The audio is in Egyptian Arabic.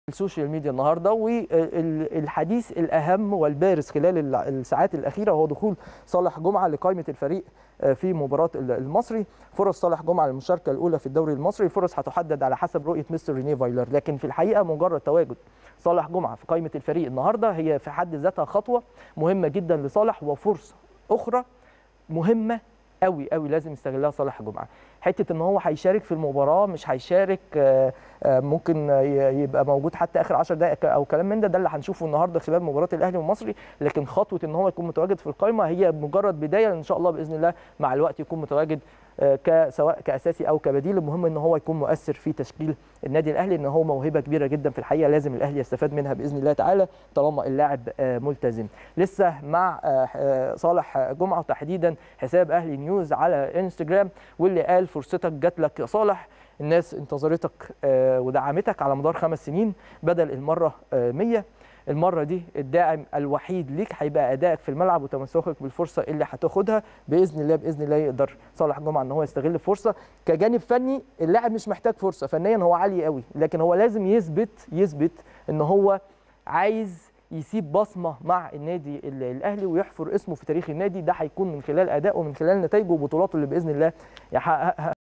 السوشيال ميديا النهارده والحديث الاهم والبارز خلال الساعات الاخيره هو دخول صالح جمعه لقائمه الفريق في مباراه المصري فرص صالح جمعه للمشاركه الاولى في الدوري المصري الفرص هتحدد على حسب رؤيه مستر ريني فايلر لكن في الحقيقه مجرد تواجد صالح جمعه في قائمه الفريق النهارده هي في حد ذاتها خطوه مهمه جدا لصالح وفرصه اخرى مهمه قوي قوي لازم يستغلها صالح جمعه حته ان هو هيشارك في المباراه مش هيشارك ممكن يبقى موجود حتى اخر 10 دقائق او كلام من ده ده اللي هنشوفه النهارده خلال مباراه الاهلي والمصري لكن خطوه ان هو يكون متواجد في القائمه هي مجرد بدايه ان شاء الله باذن الله مع الوقت يكون متواجد سواء كاساسي او كبديل المهم ان هو يكون مؤثر في تشكيل النادي الاهلي ان هو موهبه كبيره جدا في الحقيقه لازم الاهلي يستفاد منها باذن الله تعالى طالما اللاعب ملتزم لسه مع صالح جمعه وتحديدا حساب اهلي نيوز على انستجرام واللي قال فرصتك جات لك يا صالح الناس انتظرتك ودعمتك على مدار خمس سنين بدل المره 100 المره دي الداعم الوحيد ليك هيبقى ادائك في الملعب وتمسكك بالفرصه اللي هتاخدها باذن الله باذن الله يقدر صالح جمعه ان هو يستغل الفرصه كجانب فني اللاعب مش محتاج فرصه فنيا هو عالي قوي لكن هو لازم يثبت يثبت ان هو عايز يسيب بصمه مع النادي الاهلي ويحفر اسمه في تاريخ النادي ده هيكون من خلال ادائه ومن خلال نتائجه وبطولاته اللي باذن الله يحققها